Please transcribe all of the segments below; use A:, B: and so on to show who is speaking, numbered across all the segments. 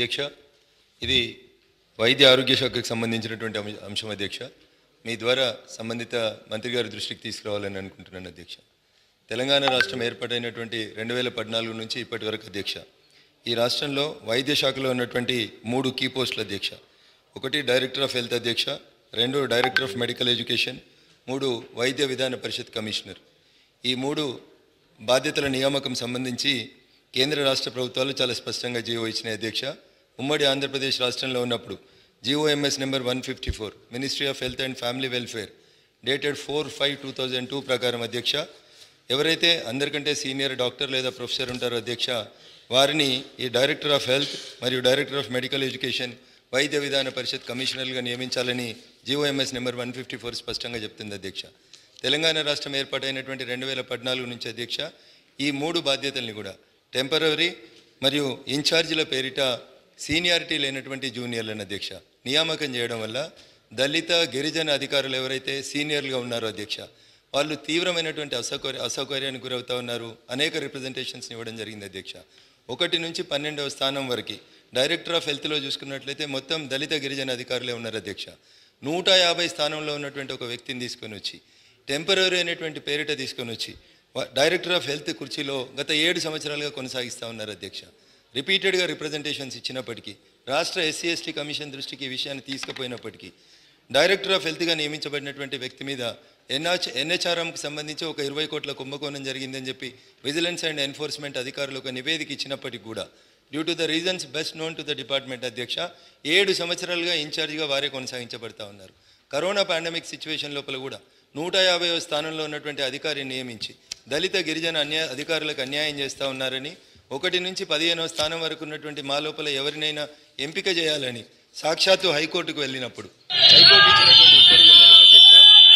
A: అధ్యక్ష ఇది వైద్య ఆరోగ్య శాఖకు సంబంధించినటువంటి అంశ- అంశం అధ్యక్ష మీ ద్వారా సంబంధిత మంత్రి గారి దృష్టికి తీసుకురావాలని అనుకుంటున్నాను అధ్యక్ష తెలంగాణ రాష్ట్రం ఏర్పాటైనటువంటి రెండు వేల పద్నాలుగు నుంచి ఇప్పటి వరకు అధ్యక్ష ఈ రాష్ట్రంలో వైద్య శాఖలో ఉన్నటువంటి మూడు కీ పోస్టుల అధ్యక్ష ఒకటి డైరెక్టర్ ఆఫ్ హెల్త్ అధ్యక్ష రెండు డైరెక్టర్ ఆఫ్ మెడికల్ ఎడ్యుకేషన్ మూడు వైద్య విధాన పరిషత్ కమిషనర్ ఈ మూడు బాధ్యతల నియామకం సంబంధించి కేంద్ర రాష్ట్ర ప్రభుత్వాలు చాలా స్పష్టంగా జీవో ఇచ్చినాయి అధ్యక్ష ఉమ్మడి ఆంధ్రప్రదేశ్ రాష్ట్రంలో ఉన్నప్పుడు GOMS number one fifty four ministry of health and family welfare dated four five two thousand two ప్రకారం అధ్యక్ష ఎవరైతే అందరికంటే సీనియర్ డాక్టర్ లేదా ప్రొఫెసర్ ఉంటారో అధ్యక్ష వారిని ఈ డైరెక్టర్ ఆఫ్ హెల్త్ మరియు director of medical education Vaidya Vidhana Parishad కమిషనర్గా నియమించాలని GOMS number one fifty four స్పష్టంగా చెప్తుంది అధ్యక్ష తెలంగాణ రాష్ట్రం ఏర్పాటైనటువంటి రెండు వేల పద్నాలుగు నుంచి అధ్యక్ష ఈ మూడు బాధ్యతల్ని కూడా టెంపరరీ మరియు ఇన్ఛార్జీల పేరిట సీనియారిటీ లేనటువంటి జూనియర్లను అధ్యక్ష నియామకం చేయడం వల్ల దళిత గిరిజన అధికారులు ఎవరైతే సీనియర్లుగా ఉన్నారో అధ్యక్ష వాళ్ళు తీవ్రమైనటువంటి అసౌకర్య అసౌకర్యానికి గురవుతా ఉన్నారు అనేక రిప్రజెంటేషన్స్ని ఇవ్వడం జరిగింది అధ్యక్ష ఒకటి నుంచి పన్నెండవ స్థానం వరకు డైరెక్టర్ ఆఫ్ హెల్త్లో చూసుకున్నట్లయితే మొత్తం దళిత గిరిజన అధికారులే ఉన్నారు అధ్యక్ష నూట యాభై స్థానంలో ఉన్నటువంటి ఒక వ్యక్తిని తీసుకొని వచ్చి టెంపరీ అనేటువంటి పేరిట తీసుకొని వచ్చి వ- డైరెక్టర్ ఆఫ్ హెల్త్ కుర్చీలో గత ఏడు సంవత్సరాలుగా కొనసాగిస్తూ ఉన్నారు అధ్యక్ష రిపీటెడ్గా రిప్రజెంటేషన్స్ ఇచ్చినప్పటికీ రాష్ట్ర ఎస్సీ ఎస్టీ కమిషన్ దృష్టికి ఈ విషయాన్ని తీసుకుపోయినప్పటికీ డైరెక్టర్ ఆఫ్ హెల్త్గా నియమించబడినటువంటి వ్యక్తి మీద ఎన్హెచ్ ఎన్హెచ్ఆర్ఎంకి సంబంధించి ఒక ఇరవై కోట్ల కుంభకోణం జరిగిందని చెప్పి విజిలెన్స్ అండ్ ఎన్ఫోర్స్మెంట్ అధికారులు ఒక నివేదిక ఇచ్చినప్పటికీ కూడా due to the reasons best known to the department అధ్యక్ష ఏడు సంవత్సరాలుగా ఇన్ఛార్జిగా వారే కొనసాగించబడతా ఉన్నారు కరోనా పాండమిక్ సిచ్యువేషన్ లోపల కూడా నూట యాభై స్థానంలో ఉన్నటువంటి అధికారిని నియమించి దళిత గిరిజన అన్యాయ అధికారులకు అన్యాయం చేస్తూ ఉన్నారని ఒకటి నుంచి పదిహేనవ స్థానం వరకు ఉన్నటువంటి మా లోపల ఎవరినైనా ఎంపిక చేయాలని సాక్షాత్తు హైకోర్టుకు వెళ్ళినప్పుడు హైకోర్టు ఇచ్చినటువంటి ఉత్తర్వుల మేరకు అధ్యక్ష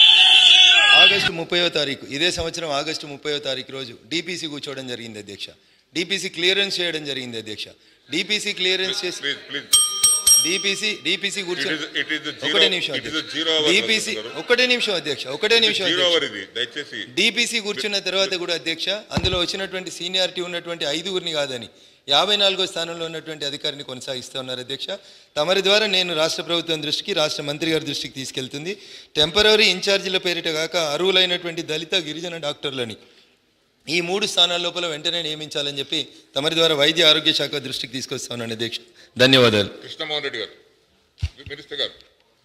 A: ఆగస్టు ముప్పయో తారీఖు ఇదే సంవత్సరం ఆగస్టు ముప్పయో తారీఖు రోజు డిపిసి కూర్చోవడం జరిగింది అధ్యక్ష డిపిసి క్లియరెన్స్ చేయడం జరిగింది అధ్యక్ష డిపిసి క్లియరెన్స్ చేసి
B: ప్లీజ్ ప్లీజ్
A: డిపిసి డిపిసి కూర్చో
B: It is- it is the zero-
A: ఒకటే నిమిషం
B: it is
A: అధ్యక్ష.
B: the zero hour,
A: డిపిసి
B: గారు.
A: ఒకటే నిమిషం అధ్యక్ష ఒకటే నిమిషం
B: జీరో
A: అధ్యక్ష.
B: అవర్ ఇది దయచేసి
A: డిపిసి కూర్చున్న తర్వాత కూడా అధ్యక్ష అందులో వచ్చినటువంటి సీనియారిటీ ఉన్నటువంటి ఐదుగురిని కాదని యాభై నాలుగో స్థానంలో ఉన్నటువంటి అధికారిని కొనసాగిస్తూ ఉన్నారు అధ్యక్ష తమరి ద్వారా నేను రాష్ట్ర ప్రభుత్వం దృష్టికి రాష్ట్ర మంత్రి గారి దృష్టికి తీసుకెళ్తుంది టెంపరీ ఇన్ఛార్జీల పేరిట కాక అర్హులైనటువంటి దళిత గిరిజన డాక్టర్లని ఈ మూడు స్థానాల లోపల వెంటనే నియమించాలని చెప్పి తమరి ద్వారా వైద్య ఆరోగ్య శాఖ దృష్టికి తీసుకొస్తామని అధ్యక్ష ధన్యవాదాలు
B: కృష్ణమోహన్ రెడ్డి గారు మినిస్టర్ గారు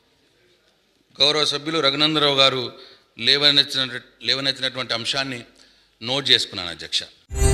C: గౌరవ సభ్యులు రఘునందరావు గారు లేవనెత్తిన లేవనెత్తినటువంటి అంశాన్ని నోట్ చేసుకున్నాను అధ్యక్ష